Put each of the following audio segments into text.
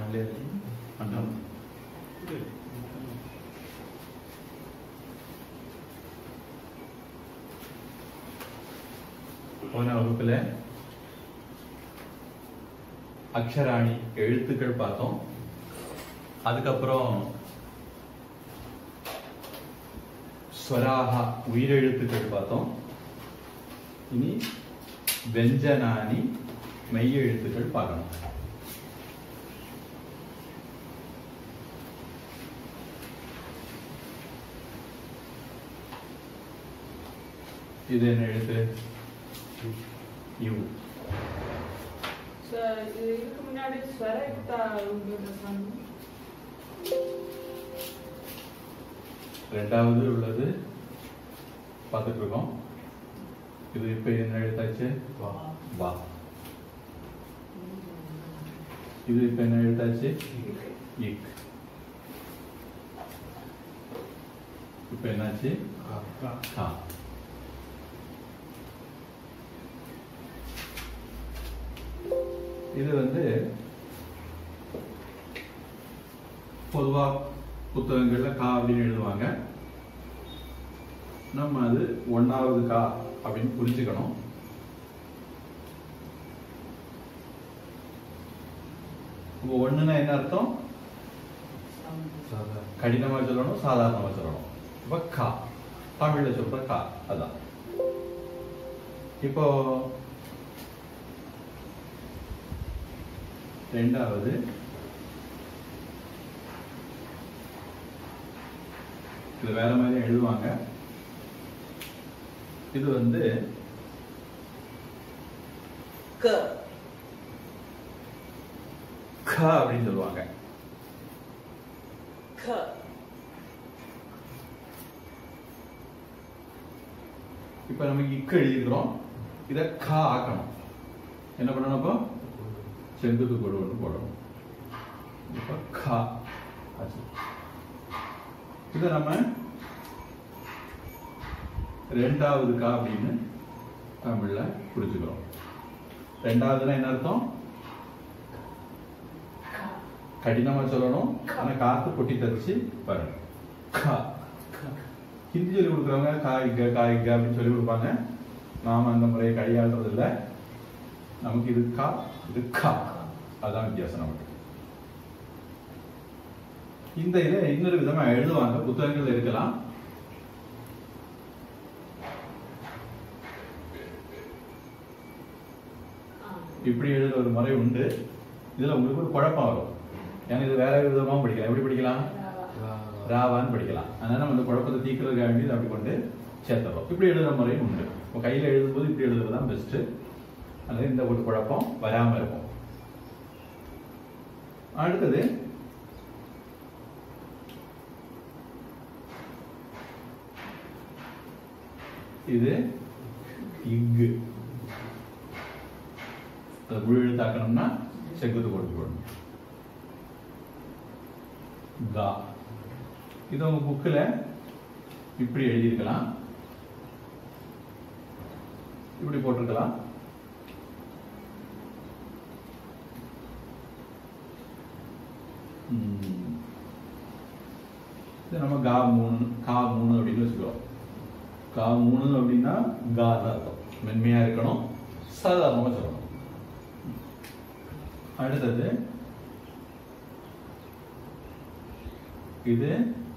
மண்டலம் போன வகுப்புல அக்ஷராணி எழுத்துக்கள் பார்த்தோம் அதுக்கப்புறம் ஸ்வராகா உயிரெழுத்துக்கள் பார்த்தோம் இனி வெஞ்சனானி மெய் எழுத்துக்கள் பார்க்கணும் இது என்ன எழுத்து யூ So, இதுக்கு முன்னாடி ஸ்வரயுக்தா உங்களுக்கு சொன்னோம். ரெண்டாவது உள்ளது பார்த்துட்டு இருக்கோம் இது இப்ப என்ன எழுத்தாச்சு வா இது இப்ப என்ன எழுத்தாச்சு இக் இப்ப என்னாச்சு கா இது வந்து பொதுவா புத்தகங்கள்ல கா அப்படின்னு எழுதுவாங்க நம்ம அது ஒன்னாவது கா அப்படின்னு புரிஞ்சுக்கணும் இப்போ ஒண்ணுன்னா என்ன அர்த்தம் கடினமா சொல்லணும் சாதாரணமா சொல்லணும் இப்ப கா தமிழ்ல சொல்ற கா அதான் இப்போ ரெண்டாவது இது வேற மாதிரி எழுதுவாங்க இது வந்து க க அப்படின்னு சொல்லுவாங்க க இப்ப நமக்கு இக்கு எழுதியிருக்கிறோம் இத கா ஆக்கணும் என்ன பண்ணணும் அப்போ செங்குத்து கோடு ஒன்று போடணும் இப்ப கா ஆச்சு இதை நம்ம ரெண்டாவது கா அப்படின்னு தமிழ்ல புரிஞ்சுக்கிறோம் ரெண்டாவதுன்னா என்ன அர்த்தம் கடினமா சொல்லணும் ஆனா காத்து பொட்டி தரிச்சு வரணும் கா ஹிந்தி சொல்லி கொடுக்குறவங்க காய்க காய்க அப்படின்னு சொல்லி கொடுப்பாங்க நாம அந்த முறையை கையாளுறது இல்ல நமக்கு இது கா இது கா அதான் வித்தியாசம் நமக்கு இந்த இதை இன்னொரு விதமா எழுதுவாங்க புத்தகங்கள்ல இருக்கலாம் இப்படி எழுதுற ஒரு முறை உண்டு இதுல உங்களுக்கு ஒரு குழப்பம் வரும் ஏன்னா இது வேற விதமாவும் படிக்கலாம் எப்படி படிக்கலாம் ராவான்னு படிக்கலாம் அதனால நம்ம இந்த குழப்பத்தை தீர்க்கிறதுக்காக வேண்டி இதை அப்படி கொண்டு சேர்த்துறோம் இப்படி எழுதுற முறையும் உண்டு இப்போ கையில எழுதும்போது இப்படி எழுதுறது தான் பெஸ்ட் அதனால இந்த ஒரு குழப்பம் வராம இருக்கும் அடுத்தது இது இங்கு அதை முழு எழுத்தாக்கணும்னா செங்குத்து கொடுத்து போடணும் கா இது உங்க புக்கில் இப்படி எழுதியிருக்கலாம் இப்படி போட்டிருக்கலாம் ம். இது நம்ம கா மூணு கா மூணு அப்படின்னு வச்சுக்கிறோம் கா மூணு அப்படின்னா கா தான் அர்த்தம் மென்மையா இருக்கணும் சாதாரணமா சொல்லணும் அடுத்தது இது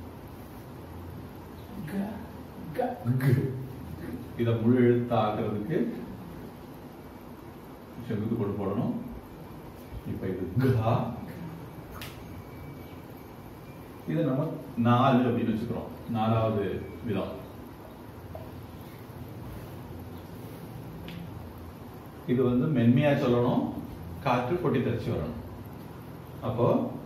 கு. இத முழு எழுத்து ஆக்குறதுக்கு செங்குத்து கொடு போடணும் இப்ப இது கா இது நம்ம நாலு அப்படின்னு வச்சுக்கிறோம் நாலாவது விதம் இது வந்து மென்மையா சொல்லணும் காற்று கொட்டி தரிச்சு வரணும் அப்போ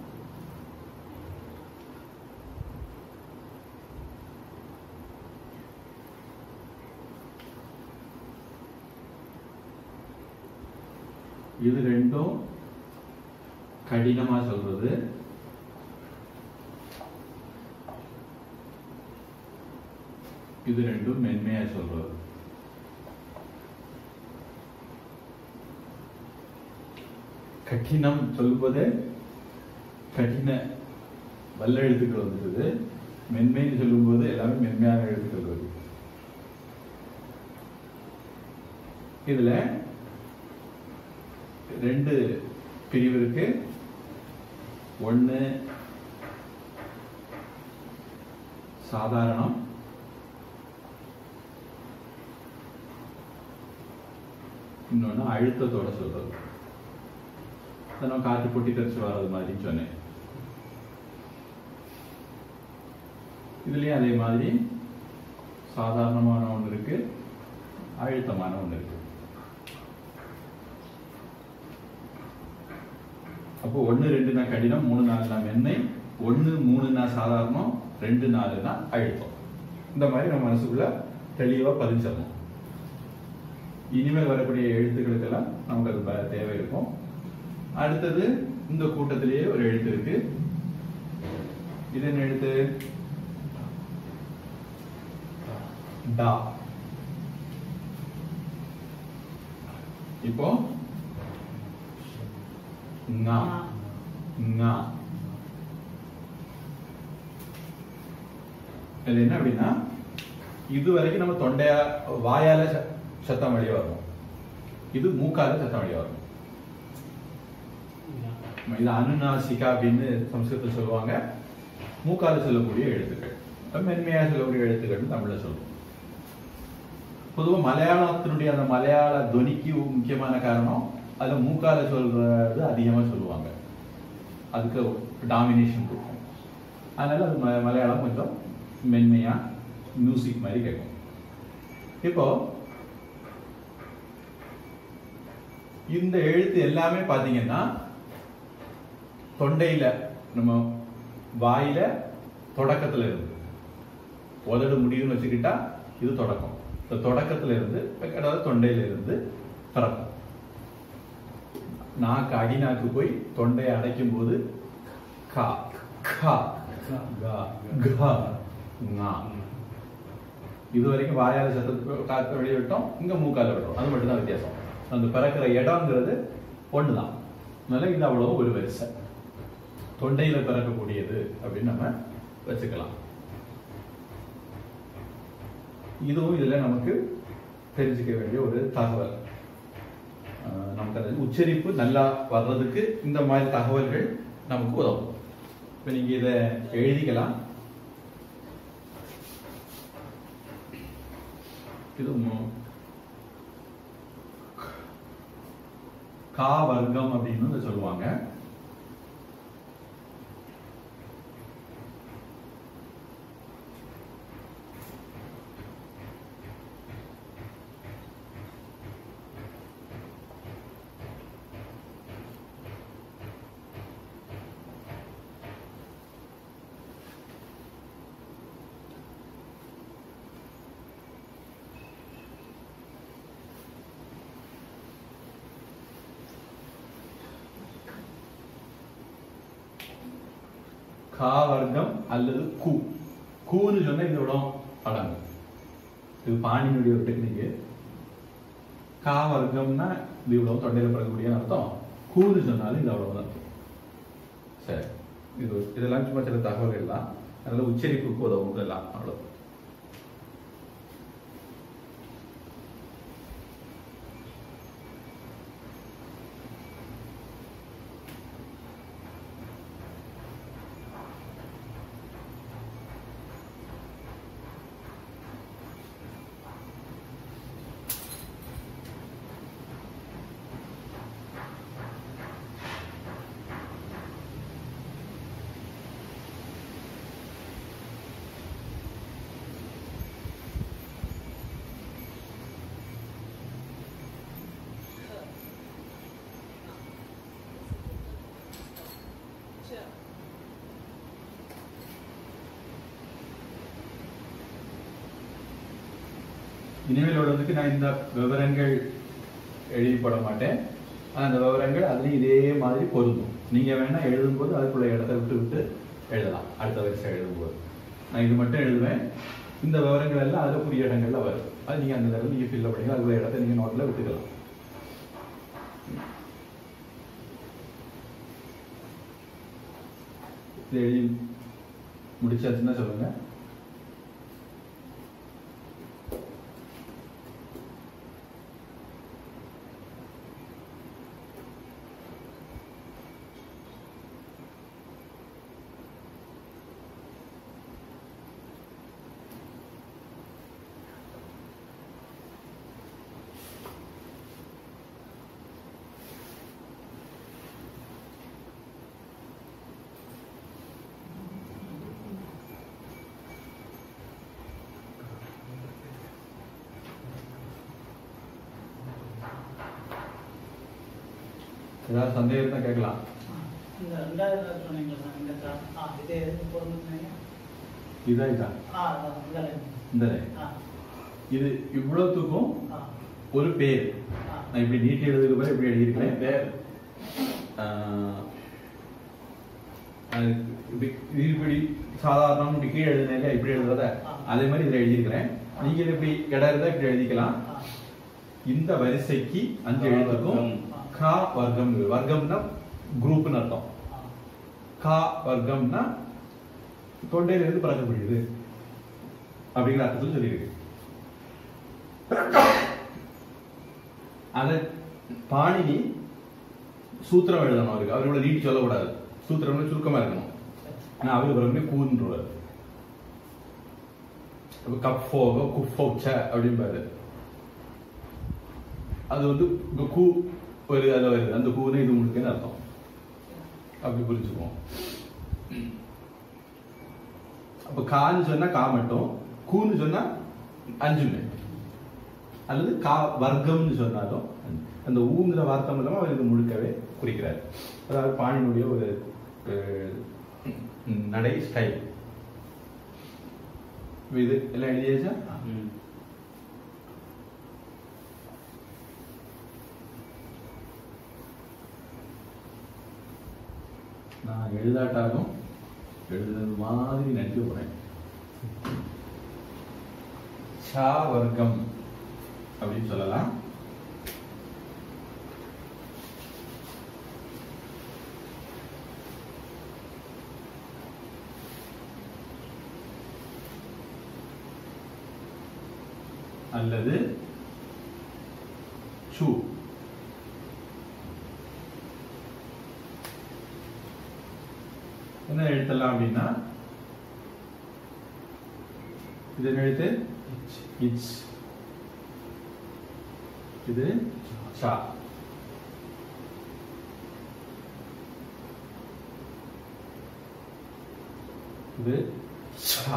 இது ரெண்டும் கடினமா சொல்றது இது ரெண்டும் மென்மையா சொல்றது கடினம் சொல்வது கடின வல்ல எழுத்துக்கள் வந்துடுது மென்மைன்னு சொல்லும்போது எல்லாமே மென்மையான எழுத்துக்கள் வருது இதுல ரெண்டு பிரிவு இருக்கு ஒண்ணு சாதாரணம் இன்னொன்னு அழுத்தத்தோட சொல்றது அதை நான் காற்று பொட்டி தெரிச்சு வர்றது மாதிரி சொன்னேன் இதுலயும் அதே மாதிரி சாதாரணமான ஒன்று இருக்கு அழுத்தமான ஒன்று இருக்கு அப்போ ஒன்று ரெண்டுனா கடினம் மூணு நாலுனா மென்மை ஒன்று மூணுனா சாதாரணம் ரெண்டு நாலுனா அழுத்தம் இந்த மாதிரி நம்ம மனசுக்குள்ள தெளிவா பதிஞ்சிடணும் இனிமேல் வரக்கூடிய எழுத்துக்களுக்கெல்லாம் நமக்கு அது ப- தேவை இருக்கும் அடுத்தது இந்த கூட்டத்திலேயே ஒரு எழுத்து இருக்கு இது என்ன எழுத்து டா இப்போ ஙா ஞா இது என்ன அப்படின்னா இது வரைக்கும் நம்ம தொண்டையா வாயால ச- சத்தம் வெளியே வரணும் இது மூக்கால சத்தம் வெளியே வரணும் இது அனுநாசிகா அப்படின்னு சம்ஸ்கிருதத்தில் சொல்லுவாங்க மூக்கால சொல்லக்கூடிய எழுத்துக்கள் அது மென்மையாக சொல்லக்கூடிய எழுத்துக்கள் தமிழ்ல சொல்லுவோம் பொதுவா மலையாளத்தினுடைய அந்த மலையாள துவனிக்கு முக்கியமான காரணம் அதுல மூக்கால சொல்றது அதிகமா சொல்லுவாங்க அதுக்கு டாமினேஷன் இருக்கும் அதனால அது ம- மலையாளம் கொஞ்சம் மென்மையா மியூசிக் மாதிரி கேட்கும் இப்போ இந்த எழுத்து எல்லாமே பாத்தீங்கன்னா தொண்டையில நம்ம வாயில தொடக்கத்துல இருந்து உதடு முடியும்னு வச்சுக்கிட்டா இது தொடக்கம் இந்த தொடக்கத்துல இருந்து அதாவது தொண்டையில இருந்து பிறக்கும் நாக்கு அடிநாக்கு போய் தொண்டையை அடைக்கும் போது கா கா கா கா ஙா இது வரைக்கும் வாயால சத்தத்துக்கு காத்து வெளியே விட்டோம் இங்க மூக்கால விடுறோம் அது மட்டும் தான் வித்தியாசம் அந்த பிறக்கிற இடம்ங்கிறது ஒண்ணுதான் அதனால இது அவ்வளவு ஒரு வரிசை தொண்டையில பிறக்கக்கூடியது அப்படின்னு நம்ம வச்சுக்கலாம் இதுவும் இதுல நமக்கு தெரிஞ்சுக்க வேண்டிய ஒரு தகவல் அஹ் நமக்கு அந்த உச்சரிப்பு நல்லா வர்றதுக்கு இந்த மாதிரி தகவல்கள் நமக்கு உதவும் இப்ப நீங்க இத எழுதிக்கலாம் இது மு- கா வர்க்கம் அப்படின்னு இதை சொல்லுவாங்க கா வர்க்கம் அல்லது கு கூன்னு சொன்னா இந்த இடம் அடங்கும் இது பாணியினுடைய ஒரு டெக்னிக்கு கா வர்க்கம்னா இது இவ்வளவு தொண்டையில பிறக்கக்கூடிய அர்த்தம் கூன்னு சொன்னாலும் இது அவ்வளவுதான் சரி இது இதெல்லாம் சும்மா சில தகவல்கள் தான் அதனால உச்சரிப்புக்கு உதவும் இதெல்லாம் அவ்வளவு இனிமேல் உள்ளதுக்கு நான் இந்த விவரங்கள் எழுதி போட மாட்டேன் ஆனா அந்த விவரங்கள் அதுலயும் இதே மாதிரி பொருந்தும் நீங்க வேணா எழுதும்போது அதுக்குள்ள இடத்த விட்டு விட்டு எழுதலாம் அடுத்த வரிசை எழுதும்போது நான் இது மட்டும் எழுதுவேன் இந்த விவரங்கள் எல்லாம் அதுல புரிய இடங்கள்ல வரும் அது நீங்க அந்த தடவை நீங்க ஃபில்ல பண்ணி அதுக்குள்ள இடத்த நீங்க நோட்ல விட்டுக்கலாம் இது எழுதி முடிச்சாச்சுன்னா சொல்லுங்க ஏதாவது சந்தேகம் இருந்தா கேட்கலாம் இந்த ரெண்டாயிரம் சொன்னீங்க சார் இந்த கா- ஆ இது எதுக்கு பொருந்துனீங்க இதான் இதான் ஆ அதான் இந்த line. இந்த ஆ இது இவ்வளவுத்துக்கும் ஆ ஒரு பேர் ஆ நான் இப்படி நீட்டி எழுதுக்கு பேர் இப்படி எழுதியிருக்கிறேன் பேர் ஆஹ், அது இப்படி இது இப்படி சாதாரணம் இப்படி கீழே எழுதுனேன் இல்லையா இப்படி எழுதுறத அதே மாதிரி இதில் எழுதியிருக்கிறேன் நீங்க இது இப்படி இடம் இருந்தா இப்படி எழுதிக்கலாம் ஆ இந்த வரிசைக்கு அஞ்சு எழுத்துக்கும் கா வர்க்கம் வர்க்கம்னா குரூப்னு அர்த்தம் ஆ கா வர்க்கம்னா தொண்டையில இருந்து பறக்கக்கூடியது அப்படிங்கிற அர்த்தத்தில் சொல்லியிருக்கு அத பாணினி சூத்திரம் எழுதணும் அவருக்கு அவர் இவ்வளவு நீட்டி சொல்லக்கூடாது சூத்திரம் சுருக்கமா இருக்கணும் ஆனா அவரு பிறகு கூன்றுவார் கப்போக குஃபோச்ச அப்படிம்பாரு அது வந்து இங்க கூ ஒரு அது வருது அந்த கூனே இது முழுக்கன்னு அர்த்தம் அப்படி புரிஞ்சுக்குவோம் அப்ப கான்னு சொன்னா கா மட்டும் கூன்னு சொன்னா அஞ்சுமே அல்லது கா வர்க்கம்னு சொன்னாலும் அந்த ஊங்கிற வார்த்தை மூலமா அவர் இது முழுக்கவே குறிக்கிறார் அதாவது பாணினுடைய ஒரு அஹ், நடை ஸ்டைல் இது எல்லாம் எழுதியாச்சா நான் எழுதாட்டாலும் எழுதுறது மாதிரி நடிக்க போறேன் சா வர்க்கம் அப்படின்னு சொல்லலாம் அல்லது சு என்ன எழுத்தலாம் அப்படின்னா இது என்ன எழுத்து இச் இது சா இது சா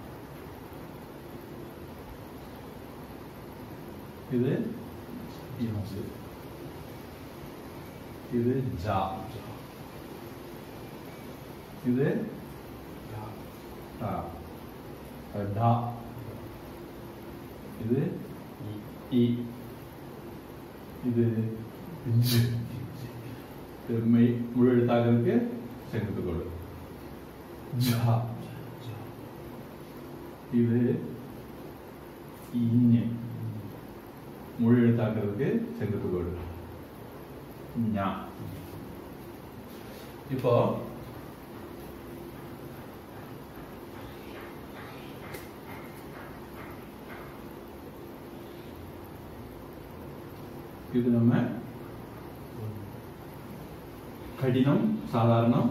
இது இச்சு இது ஜா இது டா டா இது இ இது ஜ் இது மெய் முழு எழுத்தாக இருக்கு செங்குத்துக்கோடு ஜா இது இஞ் முழு எழுத்தாக இருக்கு செங்குத்துக்கோடு ஞா இப்போ இது நம்ம கடினம் சாதாரணம்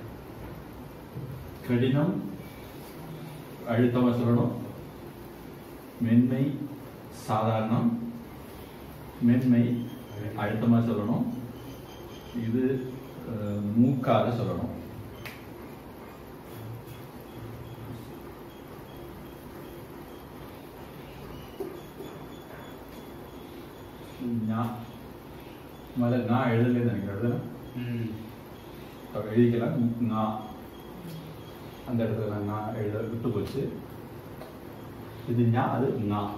கடினம் அழுத்தமா சொல்லணும் மென்மை சாதாரணம் மென்மை அழுத்தமா சொல்லணும் இது அஹ், மூக்கால சொல்லணும் ஞா முதல்ல நான் எழுதல எனக்கு எழுதலாம் அப்ப எழுதிக்கலாம் நான் அந்த இடத்துல நான் எழுத விட்டு போச்சு இது ஞா அது நான்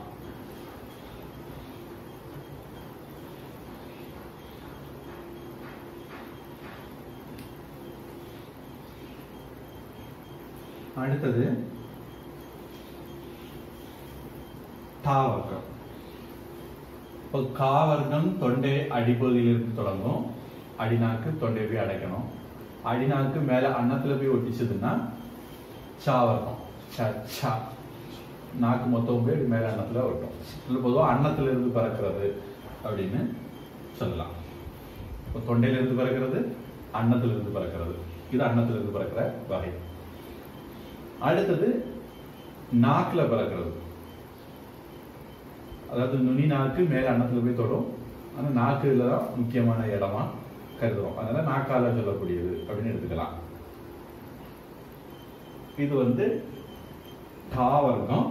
அடுத்தது தா வர்க்கம் இப்போ கா வர்க்கம் தொண்டை அடிப்பகுதியிலிருந்து தொடங்கும் அடிநாக்கு தொண்டை போய் அடைக்கணும் அடிநாக்கு மேல அன்னத்துல போய் ஒட்டிச்சதுன்னா சா இருக்கும் ச சா நாக்கு மொத்தம் போய் இப்படி மேல அன்னத்துல ஒட்டும் இல்லை பொதுவாக அன்னத்துல இருந்து பறக்கிறது அப்படின்னு சொல்லலாம் இப்போ தொண்டையில இருந்து பறக்கிறது அன்னத்துல இருந்து பறக்கிறது இது அன்னத்துல இருந்து பறக்கிற வகை அடுத்தது நாக்குல பறக்கிறது அதாவது நுனி நாக்கு மேல அன்னத்துல போய் தொடும் ஆனா நாக்குல தான் முக்கியமான இடமா கருதுறோம் அதனால நாக்கால சொல்லக்கூடியது அப்படின்னு எடுத்துக்கலாம் இது வந்து டா வர்க்கம்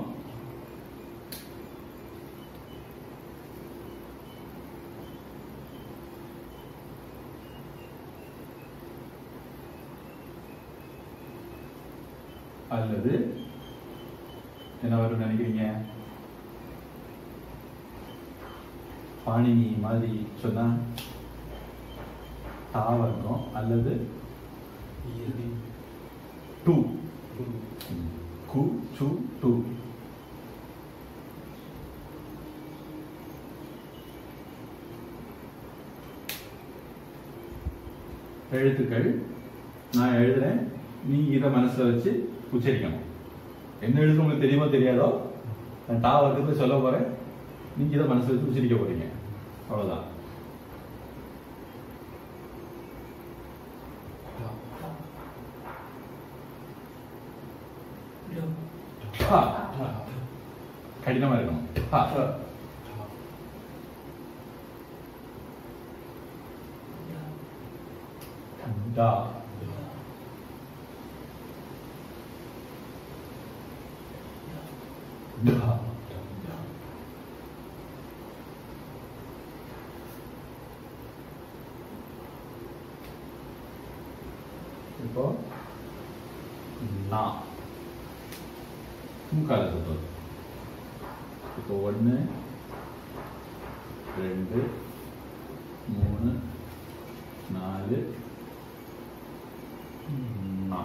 அல்லது என்ன வரும் நினைக்கிறீங்க பாணினி மாதிரி சொன்னா டா வர்க்கம் அல்லது டூ கு சு டூ எழுத்துக்கள் நான் எழுதுறேன் நீ இதை மனசுல வச்சு உச்சரிக்கணும் என்ன எழுத்து உங்களுக்கு தெரியுமோ தெரியாதோ நான் டா வர்க்கத்தை சொல்ல போறேன் நீங்க இதை மனசுல வச்சு உச்சரிக்க போறீங்க அவ்வளவுதான் டா. கடினமா இருக்கணும் டா. டா. டா. இப்போ நா மூக்கால சுத்தம் இப்போ ஒன்று ரெண்டு மூணு நாலு நா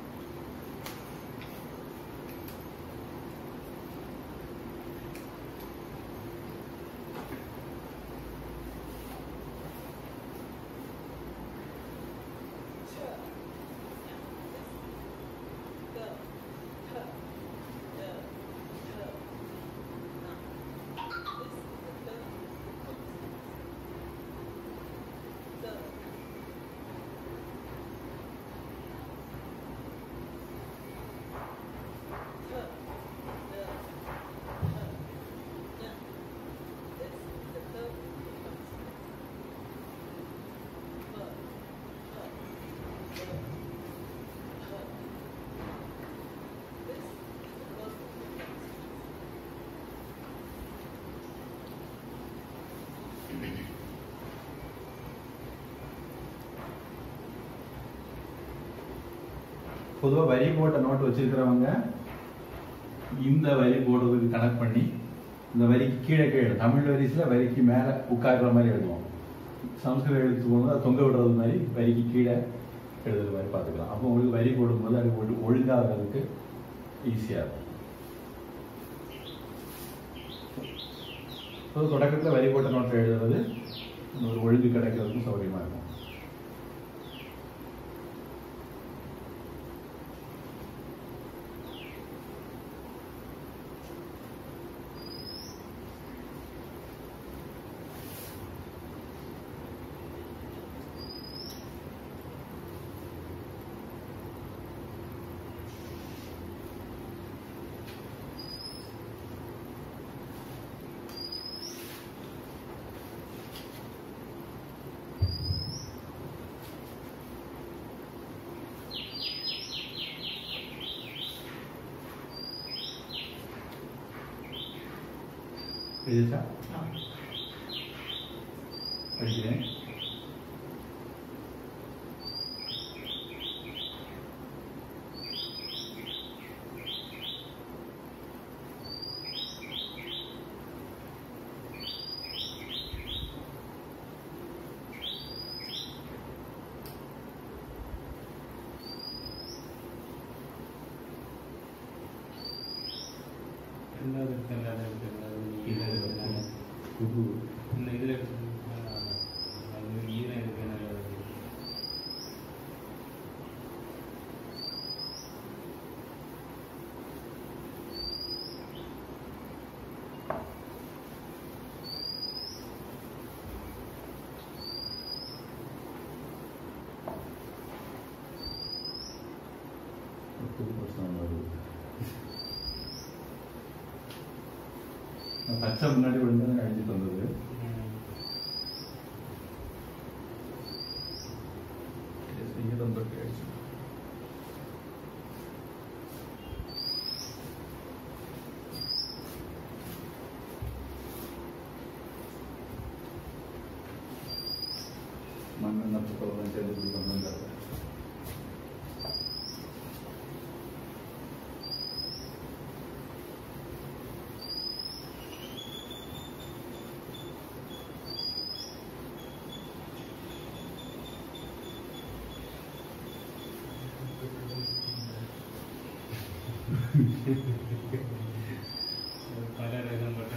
பொதுவாக வரி போட்ட நோட் வச்சிருக்கிறவங்க இந்த வரி போடுறதுக்கு கனெக்ட் பண்ணி இந்த வரிக்கு கீழே கீழே தமிழ் வரிசில் வரிக்கு மேலே உட்கார்ற மாதிரி எழுதுவோம் சம்ஸ்கிருத எழுத்து போகும்போது அது தொங்க விடுறது மாதிரி வரிக்கு கீழே எழுதுற மாதிரி பார்த்துக்கலாம் அப்போ உங்களுக்கு வரி போடும்போது அது ஒழு ஒழுங்காகிறதுக்கு ஈஸியாக இருக்கும் ஸோ தொடக்கத்தில் வரி போட்ட நோட்டை எழுதுறது ஒரு ஒழுங்கு கிடைக்கிறதுக்கும் சௌகரியமாக இருக்கும் எழுதிச்சா படிக்கிறேன் ரெண்டாவது இருக்கு, ரெண்டாவது இருக்கு, ரெண்டாவது இருக்கு. இது இருக்கு. குரு இந்த இதுல இருக்கு. ஆ, அது ஈரம் இருக்கு, நல்லா இருக்கு. பச்சை முன்னாடி விழுந்து அழிஞ்சிட்டு வந்தது இங்கே தான் தொட்டு அடிச்சு மண்ணெண்ண புத்தகம் சேர்ந்து இப்படி கொண்டு வந்தாரு பல ரகப்பட்ட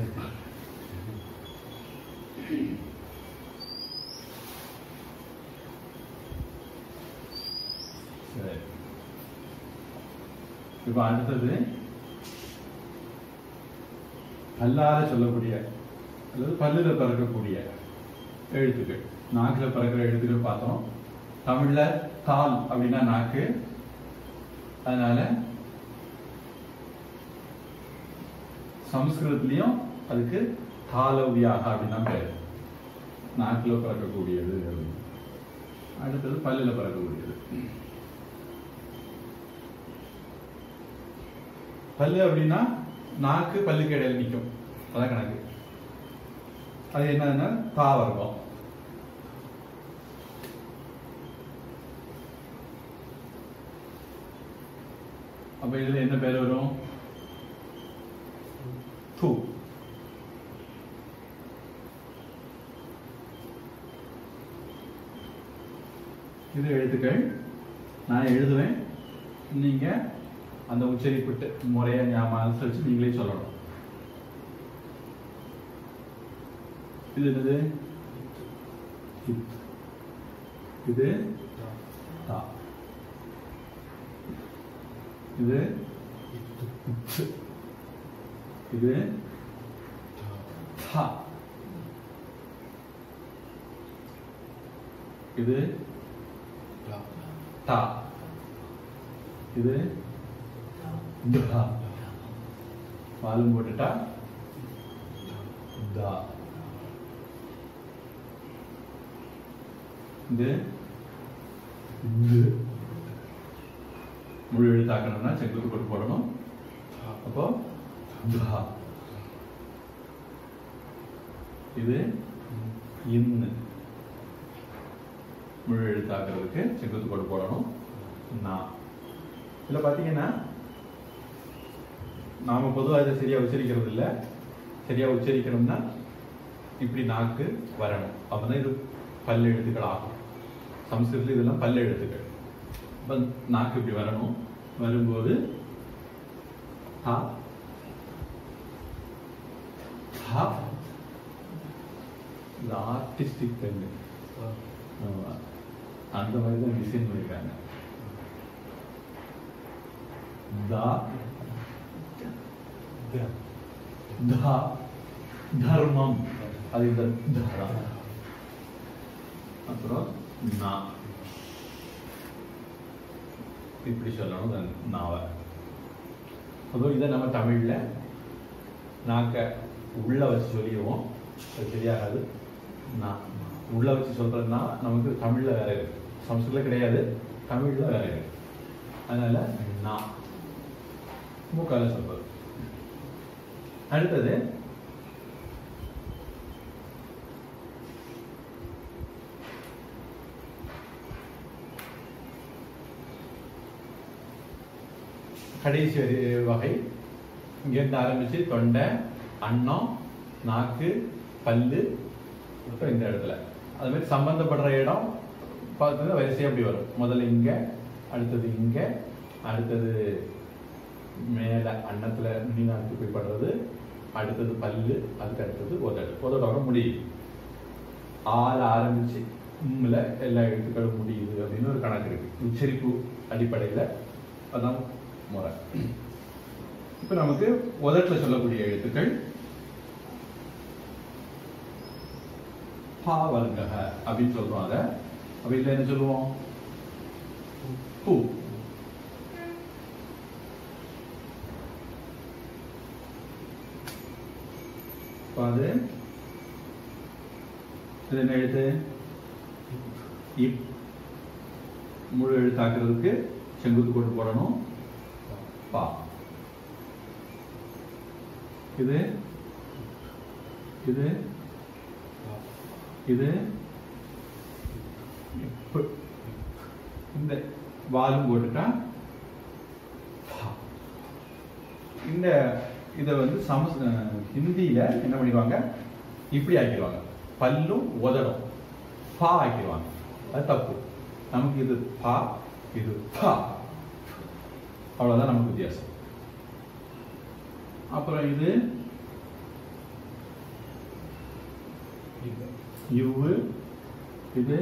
சரி இப்ப அடுத்தது பல்லால சொல்லக்கூடிய அல்லது பல்லுல பிறக்கக்கூடிய எழுத்துக்கள் நாக்குல பிறக்கிற எழுத்துக்கள் பார்த்தோம் தமிழ்ல தால் அப்படின்னா நாக்கு அதனால சமஸ்கிருதத்திலையும் அதுக்கு தாலவியாக அப்படின்னு தான் பேர் நாக்குல பிறக்கக்கூடியது அப்படின்னு. அடுத்தது பல்லுல பிறக்கக்கூடியது பல்லு அப்படின்னா நாக்கு பல்லுக்கு இடையில நிற்கும் அதான் கணக்கு அது என்னதுன்னா தா வர்க்கம் அப்ப இதுல என்ன பேர் வரும் து இது எழுத்துக்கள் நான் எழுதுவேன் நீங்க அந்த உச்சரிப்பிட்டு முறையா ஞாபகம் அனுசரிச்சு நீங்களே சொல்லணும் இது என்னது இத். இது தா இது இத்து. இது தா இது தா இது தா வாலும் போட்டுட்டா தா இது இது முழு எழுத்தாக்கணும்னா செங்குத்து போட்டு போடணும் அப்போ தா இது இன்னு முழு எழுத்தாக்குறதுக்கு செங்குத்து கோடு போடணும் நான் இதுல பாத்தீங்கன்னா நாம பொதுவாக இதை சரியா உச்சரிக்கிறது இல்ல சரியா உச்சரிக்கணும்னா இப்படி நாக்கு வரணும் அப்பதான் இது பல் எழுத்துக்கள் ஆகும் சம்ஸ்கிருதத்தில் இதெல்லாம் பல் எழுத்துக்கள் அப்ப நாக்கு இப்படி வரணும் வரும்போது தா தா இது ஆர்டிஸ்டிக் பெண்ணு ஆமா. அந்த மாதிரி தான் டிசைன் பண்ணிருக்காங்க தா தா தர்மம் அது இந்த தரா அப்புறம் நா இப்படி சொல்லணும் இந்த நாவ அதுவும் இதை நம்ம தமிழ்ல நாக்க உள்ள வச்சு சொல்லிடுவோம் அது சரியாகாது நான் உள்ள வச்சு சொல்றதுனா நமக்கு தமிழ்ல வேற இருக்கு சமஸ்கிருதம் கிடையாது தமிழ்ல வேற இருக்கு அதனால நான் மூக்கால சொல்றது அடுத்தது கடைசி ஒரு வகை இங்கேருந்து ஆரம்பிச்சு தொண்டை அன்னம் நாக்கு பல்லு அப்புறம் இந்த இடத்துல அது மாதிரி சம்பந்தப்படுற இடம் பார்த்தீங்கன்னா வரிசையா அப்படி வரும் முதல்ல இங்க அடுத்தது இங்க அடுத்தது மேல அன்னத்துல நுனிநாக்கு போய் படுறது அடுத்தது பல்லு அதுக்கு அடுத்தது உதடு உதடோட முடியுது ஆல ஆரம்பிச்சு உம்ல எல்லா எழுத்துக்களும் முடியுது அப்படின்னு ஒரு கணக்கு இருக்கு உச்சரிப்பு அடிப்படையில அதான் முறை இப்ப நமக்கு உதட்டுல சொல்லக்கூடிய எழுத்துக்கள் பா வர்க்கக அப்படின்னு சொல்றோம் அத அப்ப இதுல என்ன சொல்லுவோம் பூ அப்ப அது இது என்ன எழுத்து இப் முழு எழுத்தாக்குறதுக்கு செங்குத்து கோடு போடணும் பா இது இது இது இப்பு. இந்த வாலும் போட்டுட்டா பா. இந்த இதை வந்து சமஸ் அஹ் ஹிந்தியில என்ன பண்ணிடுவாங்க இப்படி ஆக்கிடுவாங்க பல்லும் உதடும் பா ஆக்கிடுவாங்க அது தப்பு நமக்கு இது பா இது பா அவ்வளவுதான் நமக்கு வித்தியாசம் அப்புறம் இது யுவு இது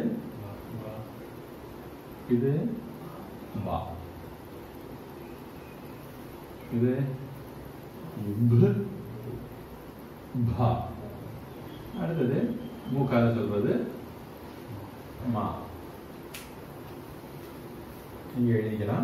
இது பா இது ப பா அடுத்தது மூக்கால சொல்வது மா இங்க எழுதிக்கலாம்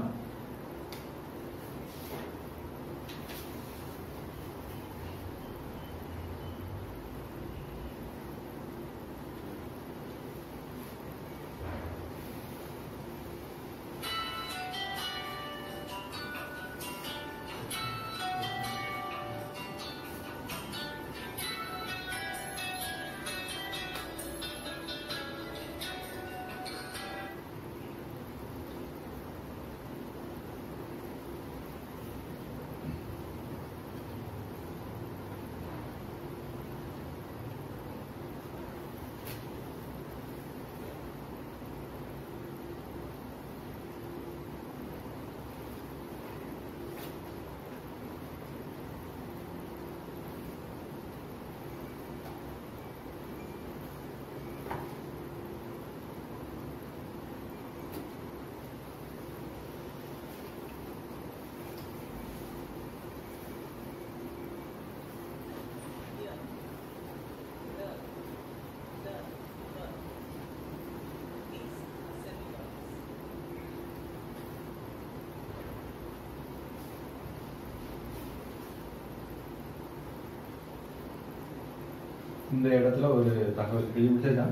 இந்த இடத்துல ஒரு தகவல் எழுதி முடிச்சதா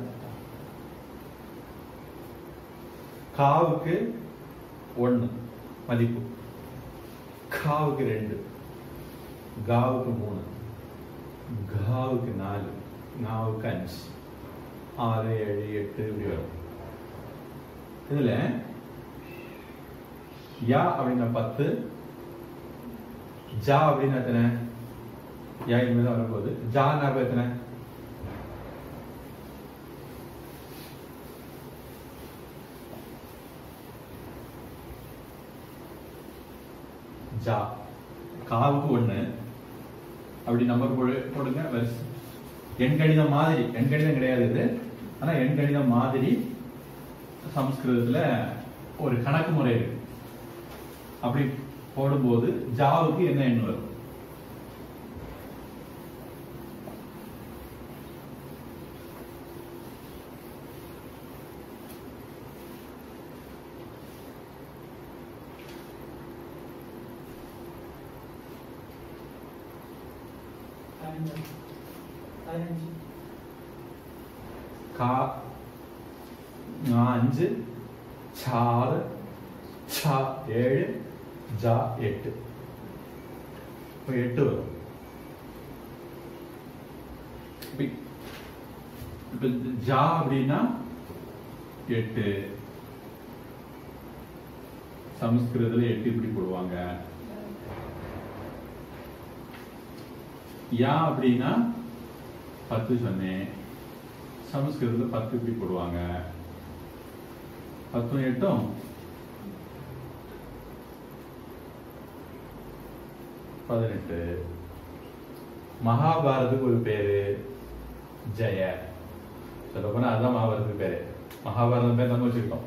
காவுக்கு ஒண்ணு மதிப்பு காவுக்கு ரெண்டு காவுக்கு மூணு காவுக்கு நாலு நாவுக்கு அஞ்சு ஆறு ஏழு எட்டு இப்படி வரும் இதுல யா அப்படின்னா பத்து ஜா அப்படின்னா எத்தனை யா இனிமேல் தான் வரப்போகுது ஜா ஞாபகம் எத்தனை ஜா காவுக்கு ஒண்ணு அப்படி நம்பர் போடு போடுங்க வரிசை எண் கணிதம் மாதிரி எண் கணிதம் கிடையாது இது ஆனா எண் கணிதம் மாதிரி சமஸ்கிருதத்துல ஒரு கணக்கு முறை இருக்கு அப்படி போடும்போது ஜாவுக்கு என்ன எண் வரும் பதினஞ்சு பதினஞ்சு கா ஞா அஞ்சு சாறு சா ஏழு ஜா எட்டு இப்போ எட்டு வரும் இப்ப இப்ப ஜா அப்படின்னா எட்டு சமஸ்கிருதத்துல எட்டு இப்படி போடுவாங்க யா அப்படின்னா பத்து சொன்னேன் சமஸ்கிருதத்துல பத்து இப்படி போடுவாங்க பத்தும் எட்டும் பதினெட்டு மகாபாரதுக்கு ஒரு பேரு ஜெய சொல்ல போனா அதுதான் மகாபாரதுக்கு பேரு மகாபாரதம் பேர் நம்ம வச்சிருக்கோம்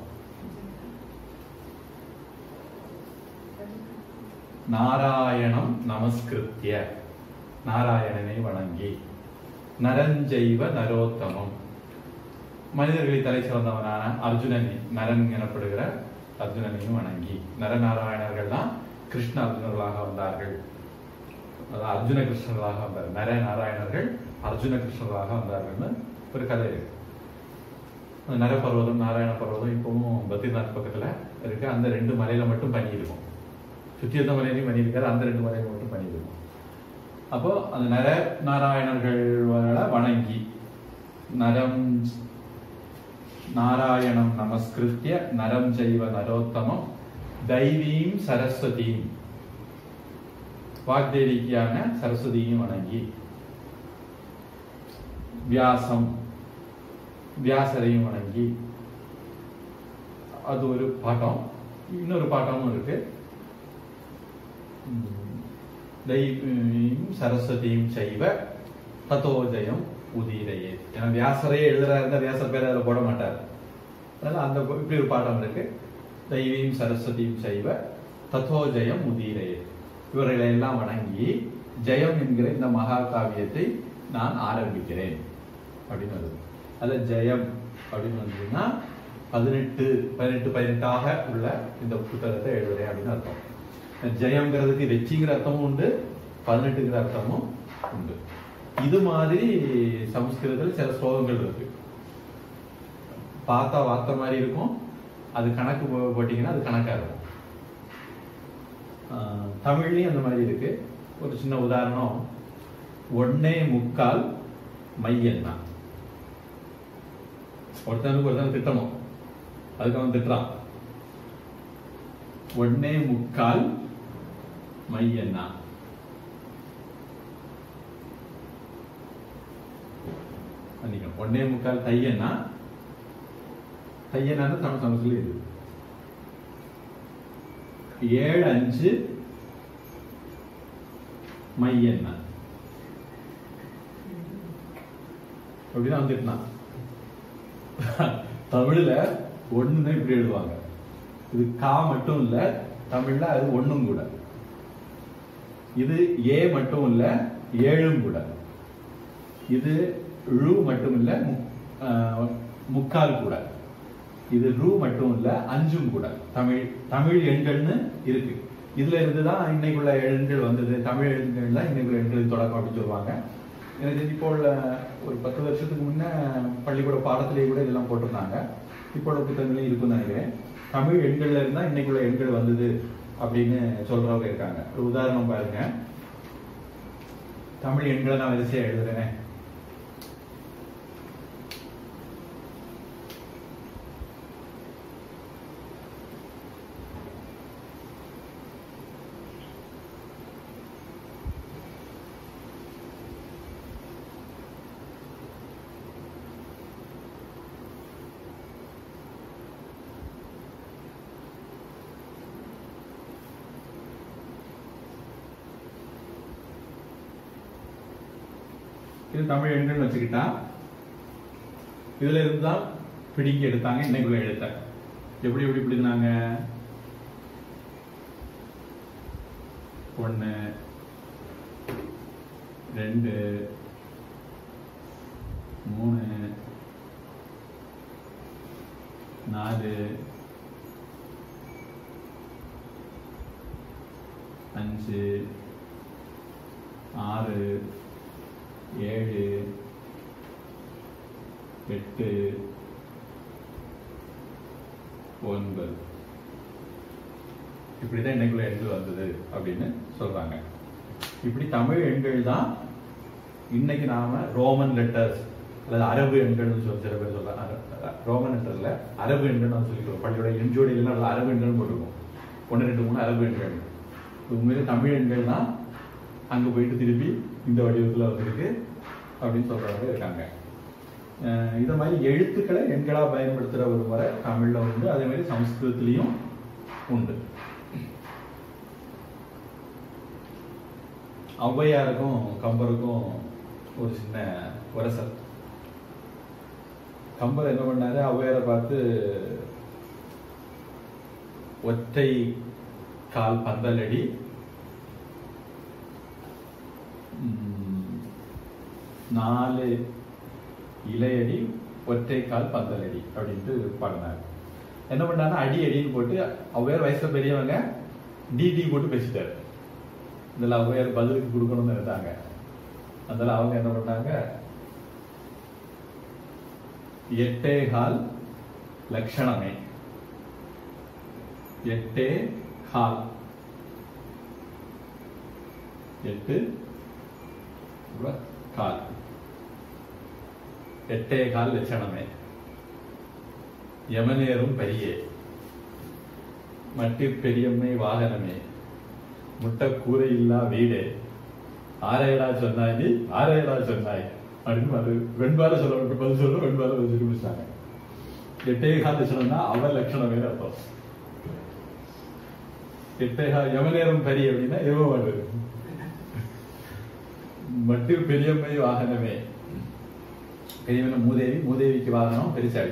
நாராயணம் நமஸ்கிருத்திய நாராயணனை வணங்கி நரஞ்செய்வ நரோத்தமம் மனிதர்களை தலை சிறந்தவனான அர்ஜுனன் நரன் எனப்படுகிற அர்ஜுனனையும் வணங்கி நரநாராயணர்கள் தான் கிருஷ்ண அர்ஜுனர்களாக வந்தார்கள் அதாவது அர்ஜுன கிருஷ்ணர்களாக வந்தார் நர நாராயணர்கள் அர்ஜுன கிருஷ்ணர்களாக வந்தார்கள்னு ஒரு கதை இருக்கு அந்த நர பர்வதம் நாராயண பர்வதம் இப்பவும் பத்ரிநாத் பக்கத்துல இருக்கு அந்த ரெண்டு மலையில மட்டும் பனி இருக்கும் சுற்றி இருந்த மலையிலையும் பனி இருக்காது அந்த ரெண்டு மலையில மட்டும் பனி இருக்கும் அப்போ அந்த நர நாராயணர்களை வணங்கி நரம் நாராயணம் நமஸ்கிருத்திய நரம் ஜெய்வ நரோத்தமம் தெய்வீம் சரஸ்வதியும் வாக்தேவிக்கான சரஸ்வதியும் வணங்கி வியாசம் வியாசரையும் வணங்கி அது ஒரு பாட்டம் இன்னொரு பாட்டமும் இருக்கு உம், தெய்வீம் சரஸ்வதியும் செய்வ தத்தோஜயம் உதீரையே ஏன்னா வியாசரையே எழுதுறா இருந்தா வியாசர் பேர் அதில் போட மாட்டார் அதனால அந்த இப்படி ஒரு பாடம் இருக்கு தெய்வீம் சரஸ்வதியும் செய்வ தத்தோஜயம் உதீரையே இவர்களை எல்லாம் வணங்கி ஜெயம் என்கிற இந்த மகா காவியத்தை நான் ஆரம்பிக்கிறேன் அப்படின்னு வருது அதுல ஜெயம் அப்படின்னு வந்ததுன்னா பதினெட்டு பதினெட்டு பதினெட்டாக உள்ள இந்த புத்தகத்தை எழுதுறேன் அப்படின்னு அர்த்தம் ஜெயம்ங்கிறதுக்கு வெற்றிங்கிற அர்த்தமும் உண்டு பதினெட்டுங்கிற அர்த்தமும் உண்டு இது மாதிரி சமஸ்கிருதத்தில் சில ஸ்லோகங்கள் இருக்கு பார்த்தா வார்த்தை மாதிரி இருக்கும் அது கணக்கு போ- போட்டீங்கன்னா அது கணக்கா இருக்கும் ஆஹ் தமிழ்லயும் அந்த மாதிரி இருக்கு ஒரு சின்ன உதாரணம் ஒன்னே முக்கால் மையன்னா ஒருத்தனுக்கு ஒருத்தன் திட்டணும் அதுக்கு அவன் திட்டுறான் ஒன்னே முக்கால் மையன்னா மன்னிக்கணும் ஒன்னே முக்கால் தையன்னா தையனான்னு தமிழ் சமஸ்கிருதம் இது ஏழு அஞ்சு மையன்னா அப்படிதான் வந்துட்டுனா தமிழ்ல ஒண்ணுன்னு இப்படி எழுதுவாங்க இது கா மட்டும் இல்ல தமிழ்ல அது ஒண்ணும் கூட இது ஏ மட்டும் இல்ல ஏழும் கூட இது ழு மட்டும் இல்ல மு- ஆஹ், முக்கால் கூட இது ரூ மட்டும் இல்ல அஞ்சும் கூட தமிழ் தமிழ் எண்கள்னு இருக்கு இதுல இருந்து தான் இன்னைக்குள்ள எண்கள் வந்தது தமிழ் எண்கள் தான் இன்னைக்குள்ள எண்களின் தொடக்கம் அப்படின்னு சொல்லுவாங்க எனக்கு தெரிஞ்சு இப்போ உள்ள ஒரு பத்து வருஷத்துக்கு முன்ன பள்ளிக்கூட பாடத்திலேயே கூட இதெல்லாம் போட்டிருந்தாங்க இப்போ உள்ள புத்தகங்களையும் இருக்குன்னு நினைக்கிறேன் தமிழ் எண்கள்ல இருந்தா இன்னைக்குள்ள எண்கள் வந்தது அப்படின்னு சொல்றவங்க இருக்காங்க ஒரு உதாரணம் பாருங்க தமிழ் எண்களை நான் வரிசையா எழுதுறேனே இது தமிழ் எண்கள் வச்சுக்கிட்டா இதுல இருந்து தான் பிடிங்கி எடுத்தாங்க இன்னைக்குள்ள எழுத்த எப்படி எப்படி பிடிந்தாங்க ஒண்ணு ரெண்டு மூணு நாலு அஞ்சு ஆறு ஏழு எட்டு ஒன்பது இப்படிதான் இன்னைக்குள்ள எண்கள் வந்தது அப்படின்னு சொல்றாங்க இப்படி தமிழ் எண்கள் தான் இன்னைக்கு நாம ரோமன் லெட்டர்ஸ் அல்லது அரபு எண்கள்னு சொல்லி சில பேர் சொல்றாங்க அர- ரோமன் லெட்டர்ல அரபு எண்கள் நான் சொல்லிக்கிறோம் பள்ளியோட எண்ஜோடிகள் அதில் அரபு எண்கள் போட்டிருக்கோம் ஒன்று ரெண்டு மூணு அரபு எண்கள் உண்மையிலே தமிழ் எண்கள் தான் அங்க போயிட்டு திருப்பி இந்த வடிவத்துல வந்திருக்கு அப்படின்னு சொல்றவங்க இருக்காங்க அஹ் இத மாதிரி எழுத்துக்களை எண்களா பயன்படுத்துற ஒரு முறை தமிழ்ல உண்டு அதே மாதிரி சமஸ்கிருதத்திலையும் உண்டு ஔவையாருக்கும் கம்பருக்கும் ஒரு சின்ன உரசல் கம்பர் என்ன பண்ணாரு ஔவையாரை பார்த்து ஒற்றை கால் பந்தலடி ம், நாலு இலையடி ஒற்றை கால் பந்தலடி அப்படின்ட்டு பாடினார் என்ன பண்ணாருன்னா அடி அடின்னு போட்டு ஔவையார் வயசுல பெரியவங்க டி டி போட்டு பேசிட்டாரு இதில் ஔவையார் பதிலுக்கு கொடுக்கணும்னு இருந்தாங்க அதனால அவங்க என்ன பண்ணாங்க எட்டே கால் லட்சணமே எட்டே கால் எட்டு இவ்வளவு கால் எட்டே கால் லட்சணமே யமனேரும் பரியே மட்டிற் பெரியம்மை வாகனமே முட்டை கூரை இல்லா வீடு ஆரையடா சொன்னாய் நீ ஆரையடா சொன்னாய் அப்படின்னு அது வெண்பால சொல்ல பதில் சொல்ல வெண்பால வச்சுட்டு முடிச்சாங்க எட்டே கால் லட்சணம்னா அவ லட்சணமே அர்த்தம் எட்டே கால் யமனேரும் பரி அப்படின்னா எருவமாடு மட்டில் பெரியம்மை வாகனமே பெரியவன மூதேவி மூதேவிக்கு வாகனம் பெருசாடு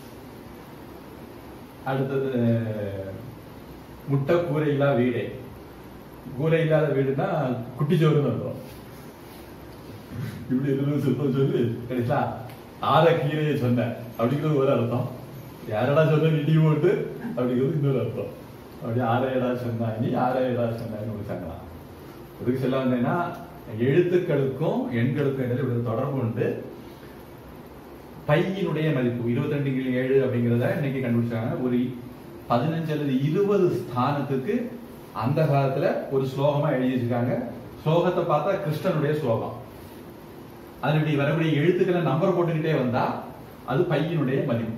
அடுத்தது முட்டை கூரை இல்லா வீடே கூரை இல்லாத வீடுனா குட்டிச்சோறுன்னு அர்த்தம் இப்படி எதுவும் சொல்ல சொல்லி கிடைச்சா ஆற கீரையை சொன்னேன் அப்படிங்கிறது ஒரு அர்த்தம் யாரடா சொன்ன இடி போட்டு அப்படிங்கிறது இன்னொரு அர்த்தம் அப்படி ஆரையடா சொன்னா நீ ஆரையடா சொன்னான்னு முடிச்சாங்களாம் இதுக்கு சொல்ல வந்தேன்னா எழுத்துக்களுக்கும் எண்களுக்கும் இடையில இப்படி ஒரு தொடர்பு உண்டு பையினுடைய மதிப்பு இருபத்தி ரெண்டு ஏழு அப்படிங்கிறத இன்னைக்கு கண்டுபிடிச்சாங்க ஒரு பதினஞ்சு அல்லது இருபது ஸ்தானத்துக்கு அந்த காலத்துல ஒரு ஸ்லோகமா எழுதி வச்சிருக்காங்க ஸ்லோகத்தை பார்த்தா கிருஷ்ணனுடைய ஸ்லோகம் அதுல இப்படி வரக்கூடிய எழுத்துக்களை நம்பர் போட்டுக்கிட்டே வந்தா அது பையனுடைய மதிப்பு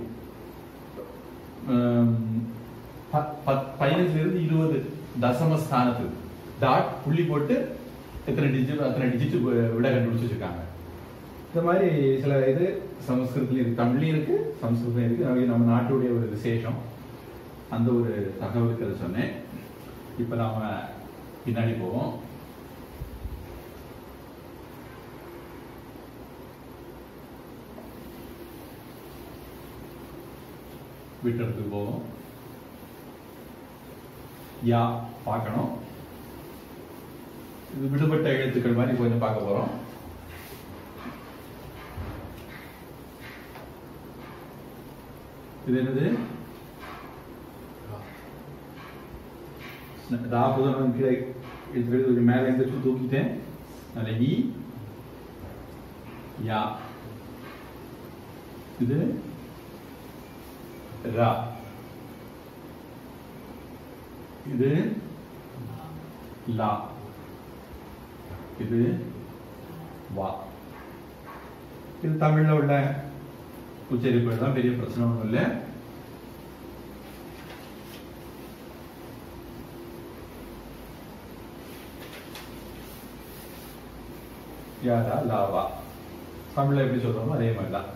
உம், ப- பத்- பதினஞ்சுல இருந்து இருபது தசம ஸ்தானத்துக்கு டாட் புள்ளி போட்டு எத்தனை டிஜிட் அத்தனை டிஜிட் விட கண்டுபிடிச்சு வச்சிருக்காங்க இந்த மாதிரி சில இது சமஸ்கிருதத்துலயும் இருக்கு தமிழ்லயும் இருக்கு சமஸ்கிருதம் இருக்கு அது நம்ம நாட்டுடைய ஒரு விசேஷம் அந்த ஒரு தகவலுக்கு அதை சொன்னேன் இப்ப நாம பின்னாடி போவோம் விட்டெடுத்துக்கு போவோம் யா பார்க்கணும் இது விடுபட்ட எழுத்துக்கள் மாதிரி கொஞ்சம் பார்க்க போறோம் இது என்னது ரா புதன் கீழே எழுத்துக்கள் கொஞ்சம் மேலே எந்திரிச்சு தூக்கிட்டேன் அதில் இ யா இது ரா இது லா இது வா இது தமிழ்ல உள்ள உச்சரிப்பு தான் பெரிய பிரச்சனை ஒன்றும் இல்லை யாரா லாவா தமிழ்ல எப்படி சொல்றோமோ அதே மாதிரி தான்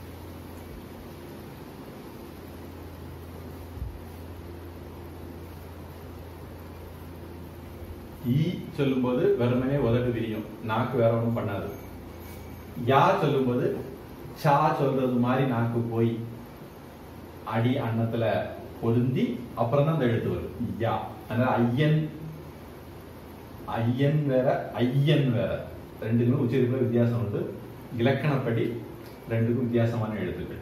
ஈ சொல்லும்போது வெறுமனே உதடு விரியும் நாக்கு வேற ஒன்றும் பண்ணாது யா சொல்லும்போது சா சொல்றது மாதிரி நாக்கு போய் அடி அன்னத்துல பொருந்தி அப்புறம் தான் அந்த எழுத்து வரும் யா அதனால ஐயன் ஐயன் வேற ஐயன் வேற ரெண்டுக்குமே உச்சரிப்புல வித்தியாசம் உண்டு இலக்கணப்படி ரெண்டுக்கும் வித்தியாசமான எழுத்துக்கள்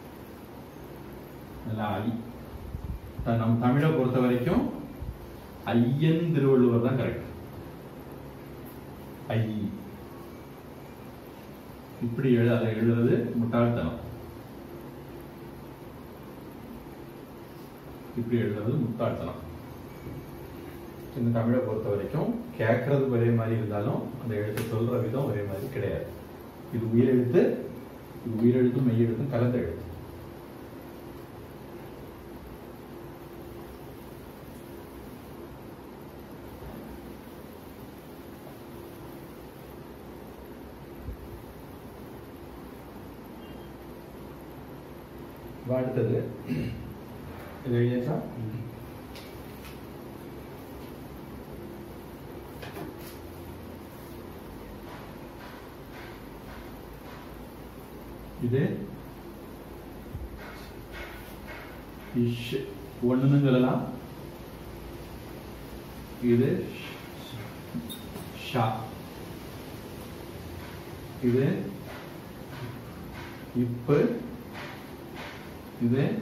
அதனால ஐ த- நம்ம தமிழை பொறுத்த வரைக்கும் ஐயன் திருவள்ளுவர் தான் கரெக்ட் ஐ இப்படி எழுத அதை எழுதுறது முட்டாள்தனம் இப்படி எழுதுறது முட்டாள்தனம் இந்த தமிழை பொறுத்த வரைக்கும் கேட்கறது ஒரே மாதிரி இருந்தாலும் அந்த எழுத்து சொல்ற விதம் ஒரே மாதிரி கிடையாது இது உயிரெழுத்து இது உயிரெழுத்தும் மெய்யெழுத்தும் கலந்த எழுத்து இப்ப அடுத்தது இது எழுதியாச்சா இது இஷ் ஒண்ணுன்னு சொல்லலாம் இது ஷா இது இப்பு இது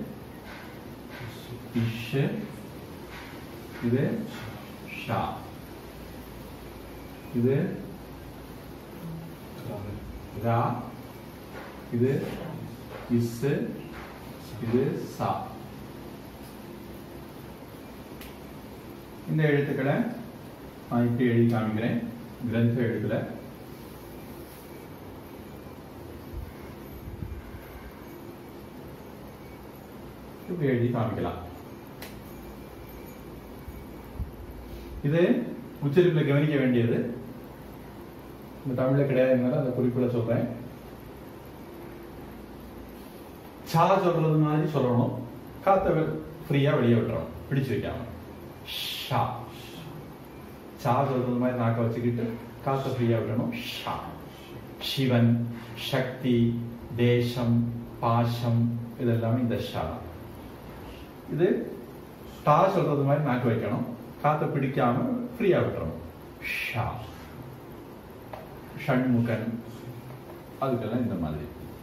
இஷ் இது ஷா இது ரா இது இஸ்ஸு இது சா இந்த எழுத்துக்களை நான் இப்படி எழுதி காமிக்கிறேன் கிரந்த எழுத்துல இப்படி எழுதி காமிக்கலாம் இது உச்சரிப்புல கவனிக்க வேண்டியது இந்த தமிழ்ல கிடையாதுனால அந்த குறிப்புல சொல்றேன் சா சொல்றது மாதிரி சொல்லணும் காத்த ஃப்ரீயா வெளியே விட்டுறணும் பிடிச்சு வைக்காம ஷா சா சொல்றது மாதிரி நாக்க வச்சுக்கிட்டு காத்த ஃப்ரீயா விடணும் ஷா சிவன் சக்தி தேசம் பாசம் இதெல்லாமே இந்த ஷா இது டா சொல்றது மாதிரி நாக்கு வைக்கணும் காத்த பிடிக்காம ஃப்ரீயா விட்டுறணும் ஷா ஷண்முகன் அதுக்கெல்லாம் இந்த மாதிரி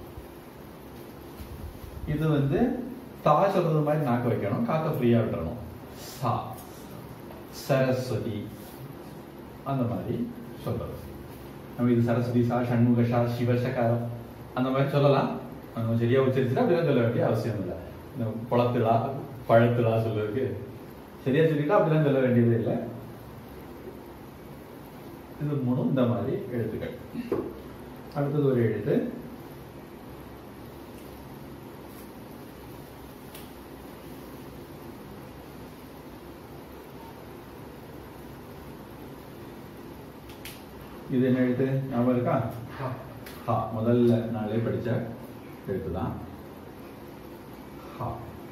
இது வந்து தா சொல்றது மாதிரி நாக்க வைக்கணும் காத்த ஃப்ரீயா விட்டுறணும் சா சரஸ்வதி அந்த மாதிரி சொல்றது நம்ம இது சரஸ்வதி சா ஷண்முக ஷா சிவசகாரம் அந்த மாதிரி சொல்லலாம் நம்ம சரியா உச்சரிச்சுட்டா அப்படிலாம் சொல்ல வேண்டிய அவசியம் இல்லை இந்த குளத்துலா பழத்துலா சொல்றதுக்கு சரியா சொல்லிட்டா அப்படிலாம் சொல்ல வேண்டியது இல்லை இது மூணும் இந்த மாதிரி எழுத்துக்கள் அடுத்தது ஒரு எழுத்து இது என்ன எழுத்து ஞாபகம் இருக்கா ஹா முதல்ல நாளே படிச்ச எழுத்து தான் ஹா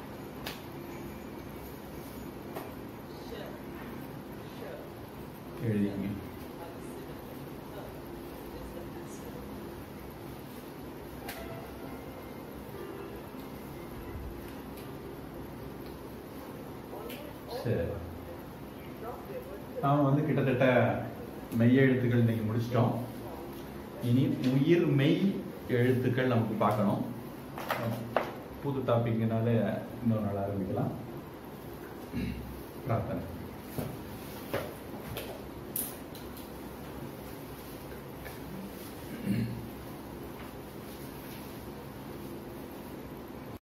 எழுதிங்க சரி நாம வந்து கிட்டத்தட்ட மெய் எழுத்துக்கள் இன்னைக்கு முடிச்சிட்டோம் இனி உயிர் மெய் எழுத்துக்கள் நமக்கு பார்க்கணும் புது டாபிக்னால இன்னொரு நாள் ஆரம்பிக்கலாம் பிரார்த்தனை